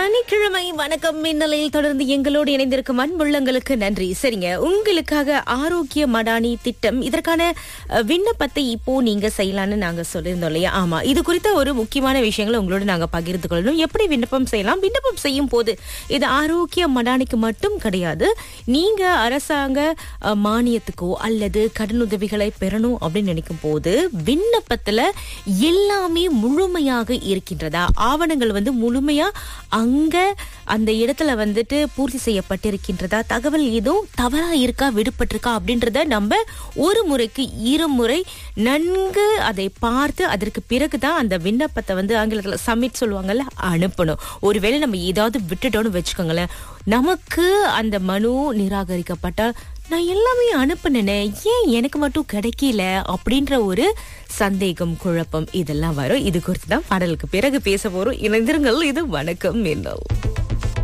சனிக்கிழமை வணக்கம் மின்னலில் தொடர்ந்து எங்களோடு இணைந்திருக்கும் அன்புள்ளங்களுக்கு நன்றி சரிங்க உங்களுக்காக ஆரோக்கிய மடானி திட்டம் இதற்கான அஹ், விண்ணப்பத்தை இப்போ நீங்க செய்யலாம்னு நாங்க சொல்லியிருந்தோம் இல்லையா ஆமா இது குறித்த ஒரு முக்கியமான விஷயங்களை உங்களோட நாங்க பகிர்ந்து கொள்ளணும் எப்படி விண்ணப்பம் செய்யலாம் விண்ணப்பம் செய்யும் போது இது ஆரோக்கிய மடானிக்கு மட்டும் கிடையாது நீங்க அரசாங்க அஹ், மானியத்துக்கோ அல்லது கடனுதவிகளை பெறணும் அப்படின்னு நினைக்கும் போது விண்ணப்பத்துல எல்லாமே முழுமையாக இருக்கின்றதா ஆவணங்கள் வந்து முழுமையா அங்க அந்த இடத்துல வந்துட்டு பூர்த்தி செய்யப்பட்டிருக்கின்றதா தகவல் எதுவும் தவறா இருக்கா விடுபட்டிருக்கா அப்படின்றத நம்ம ஒரு முறைக்கு இருமுறை நன்கு அதை பார்த்து அதற்கு பிறகுதான் அந்த விண்ணப்பத்தை வந்து ஆங்கிலத்துல சப்மிட் சொல்லுவாங்கல்ல அனுப்பணும் ஒருவேளை நம்ம ஏதாவது விட்டுட்டோம்னு வச்சுக்கோங்களேன் நமக்கு அந்த மனு நிராகரிக்கப்பட்டால் நான் எல்லாமே அனுப்புனேனே ஏன் எனக்கு மட்டும் கிடைக்கல அப்படின்ற ஒரு சந்தேகம் குழப்பம் இதெல்லாம் வரும் இது குறித்து தான் பாடலுக்கு பிறகு பேச போறோம் இணைந்திருங்கள் இது வணக்கம் மின்னல்